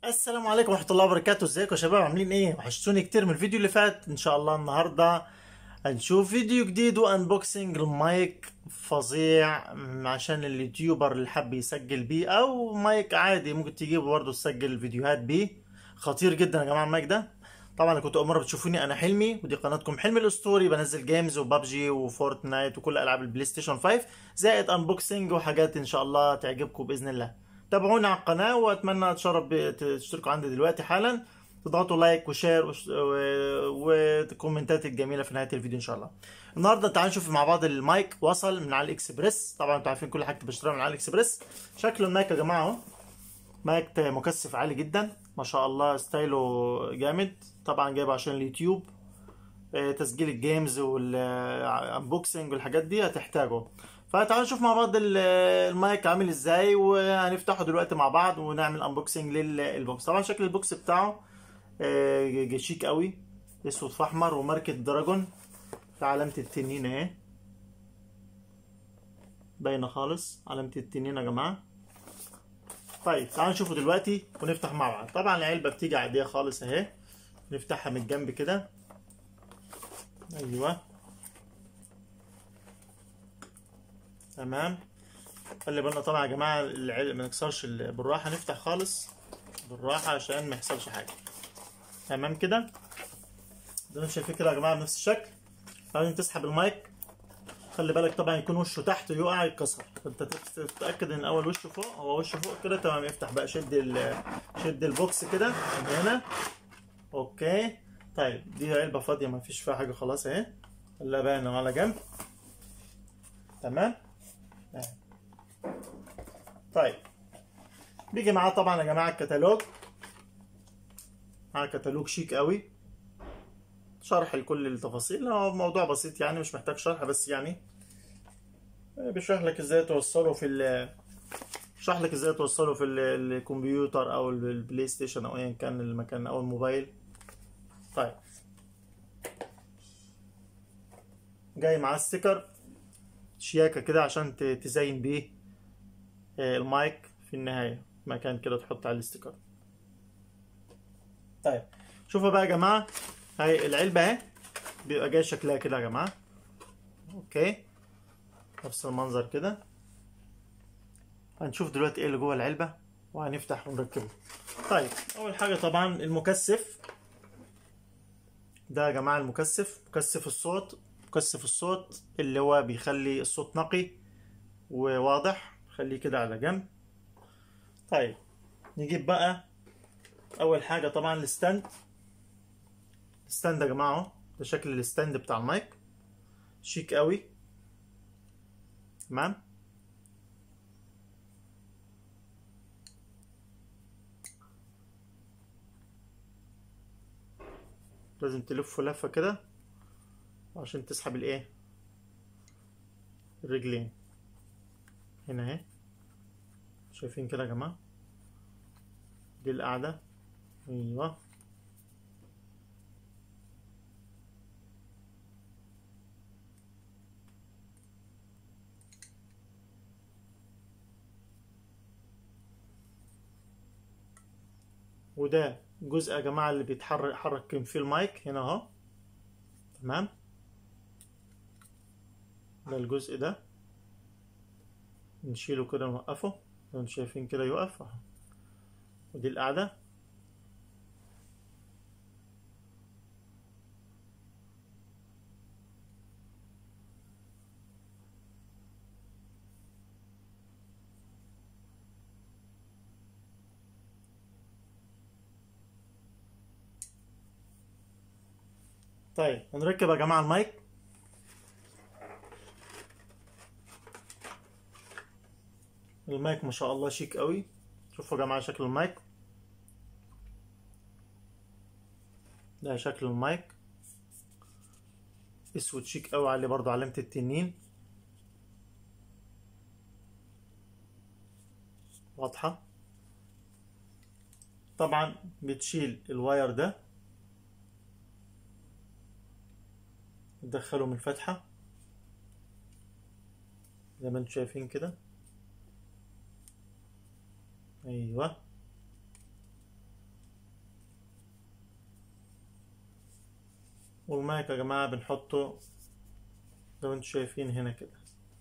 السلام عليكم ورحمة الله وبركاته ازيكم يا شباب عاملين ايه وحشتوني كتير من الفيديو اللي فات ان شاء الله النهاردة هنشوف فيديو جديد وانبوكسنج المايك فظيع عشان اليوتيوبر اللي حب يسجل بيه او مايك عادي ممكن تجيبه برضه تسجل فيديوهات بيه خطير جدا يا جماعة المايك ده طبعا كنتوا اول مرة بتشوفوني انا حلمي ودي قناتكم حلمي الاسطوري بنزل جيمز وبابجي وفورتنايت وكل العاب البلاي ستيشن 5 زائد انبوكسنج وحاجات ان شاء الله تعجبكم باذن الله تابعونا على القناة واتمنى اتشرف تشتركوا عندي دلوقتي حالا تضغطوا لايك وشير وش- و- والكومنتات الجميلة في نهاية الفيديو ان شاء الله النهاردة تعالوا نشوف مع بعض المايك وصل من على الاكسبريس طبعا انتوا عارفين كل حاجة بشتريها من على الاكسبريس شكل المايك يا جماعة اهو مايك مكثف عالي جدا ما شاء الله ستايله جامد طبعا جايبه عشان اليوتيوب آه، تسجيل الجيمز والانبوكسنج والحاجات دي هتحتاجه فتعالوا نشوف مع بعض ال- المايك عامل ازاي وهنفتحه دلوقتي مع بعض ونعمل انبوكسنج للبوكس طبعا شكل البوكس بتاعه آه، ج- شيك قوي اسود في احمر وماركة دراجون في علامة التنين اهي باينة خالص علامة التنين يا جماعة طيب تعالوا نشوفه دلوقتي ونفتح مع بعض طبعا العلبة بتيجي عادية خالص اهي نفتحها من الجنب كده ايوه تمام خلي بالنا طبعا يا جماعه العلق ما نكسرش ال- بالراحه نفتح خالص بالراحه عشان ما يحصلش حاجه تمام كده زي ما انتم شايفين كده يا جماعه بنفس الشكل لازم تسحب المايك خلي بالك طبعا يكون وشه تحت يقع يتكسر فانت تت- تتاكد ان اول وشه فوق هو وشه فوق كده تمام افتح بقى شد ال شد البوكس كده من هنا اوكي طيب دي علبه فاضيه ما فيش فيها حاجه خلاص اهي خليها باينه على جنب تمام أهي. طيب بيجي معاه طبعا يا جماعه الكتالوج معاه كتالوج شيك قوي شرح لكل التفاصيل هو موضوع بسيط يعني مش محتاج شرح بس يعني بيشرح لك ازاي توصله في ال بيشرح لك ازاي توصله في ال- الكمبيوتر او البلاي ستيشن او ايا كان المكان او الموبايل طيب جاي معاه ستيكر شياكة كده عشان ت- تزين بيه آه، المايك في النهاية مكان كده تحط على الاستيكر طيب شوفوا بقى يا جماعة هاي العلبة اهي بيبقى جاي شكلها كده يا جماعة اوكي نفس المنظر كده هنشوف دلوقتي ايه اللي جوه العلبة وهنفتح ونركبه طيب اول حاجة طبعا المكثف ده يا جماعة المكثف مكثف الصوت مكثف الصوت اللي هو بيخلي الصوت نقي وواضح خليه كده على جنب طيب نجيب بقى اول حاجة طبعا الستاند الستاند يا جماعة اهو ده شكل الستاند بتاع المايك شيك قوي تمام لازم تلفه لفة كده عشان تسحب الايه الرجلين هنا اهي شايفين كده يا جماعة دي القاعدة ايوه وده جزء يا جماعة اللي بيتحرك حرك فيه المايك هنا اهو تمام ده الجزء ده نشيله كده نوقفه لو انتم شايفين كده يقف اهو ودي القاعدة طيب هنركب يا جماعة المايك المايك ما شاء الله شيك قوي شوفوا يا جماعة شكل المايك ده شكل المايك اسود شيك قوي عليه برضو علامة التنين واضحة طبعا بتشيل الواير ده تدخله من الفتحة زي ما انتم شايفين كده ايوه والمايك يا جماعة بنحطه زي ما انتم شايفين هنا كده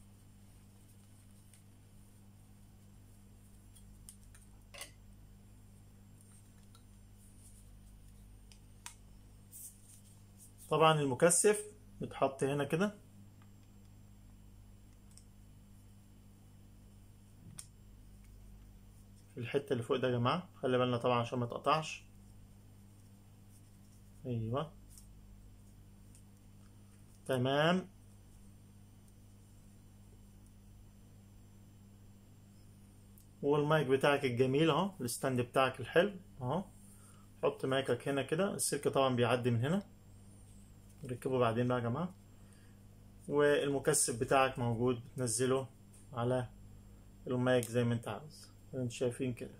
طبعا المكثف بيتحط هنا كده في الحتة اللي فوق ده يا جماعة خلي بالنا طبعا عشان ما تقطعش ايوه تمام والمايك بتاعك الجميل اهو الستاند بتاعك الحلو اهو حط مايكك هنا كده السلك طبعا بيعدي من هنا نركبه بعدين بقى يا جماعة والمكثف بتاعك موجود بتنزله على المايك زي ما انت عاوز زي ما انتم شايفين كده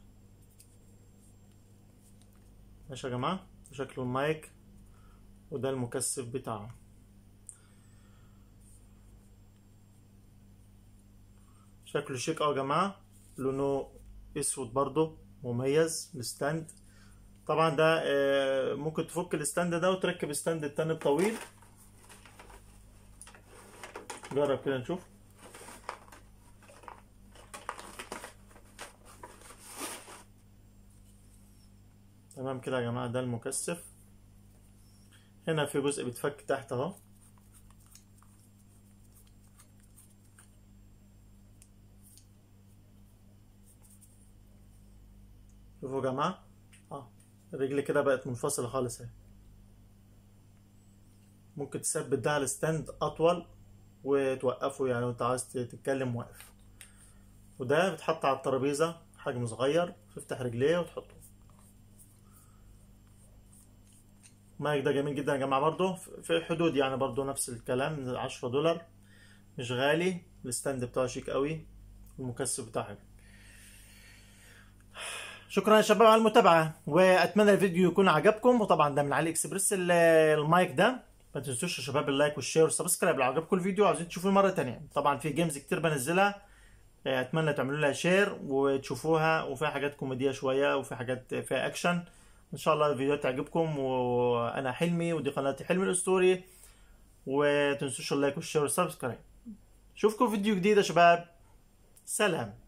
ماشي يا جماعة شكل المايك وده المكثف بتاعه شكله شيك اه يا جماعة لونه اسود برضو مميز الستاند طبعا ده آه، ممكن تفك الستاند ده وتركب ستاند التاني الطويل جرب كده نشوف تمام كده يا جماعة ده المكثف هنا في جزء بيتفك تحت اهو شوفوا يا جماعة اه الرجل كده بقت منفصلة خالص اهي ممكن تثبت ده على الستاند اطول وتوقفه يعني وانت عايز تتكلم واقف وده بيتحط على الترابيزة حجم صغير تفتح رجليه وتحطه المايك ده جميل جدا يا جماعة برضو في حدود يعني برضو نفس الكلام عشرة دولار مش غالي الستاند بتاعه شيك قوي والمكثف بتاعه حلو شكرا يا شباب على المتابعة واتمنى الفيديو يكون عجبكم وطبعا ده من علي اكسبريس ال- المايك ده ما تنسوش يا شباب اللايك والشير والسبسكرايب لو عجبكم الفيديو عاوزين تشوفوه مرة تانية طبعا في جيمز كتير بنزلها اتمنى تعملوا لها شير وتشوفوها وفيها حاجات كوميدية شوية وفي حاجات فيها اكشن ان شاء الله الفيديوهات تعجبكم وانا حلمي ودي قناتي حلمي الاسطوري وتنسوش اللايك والشير والسبسكرايب اشوفكم في فيديو جديد يا شباب سلام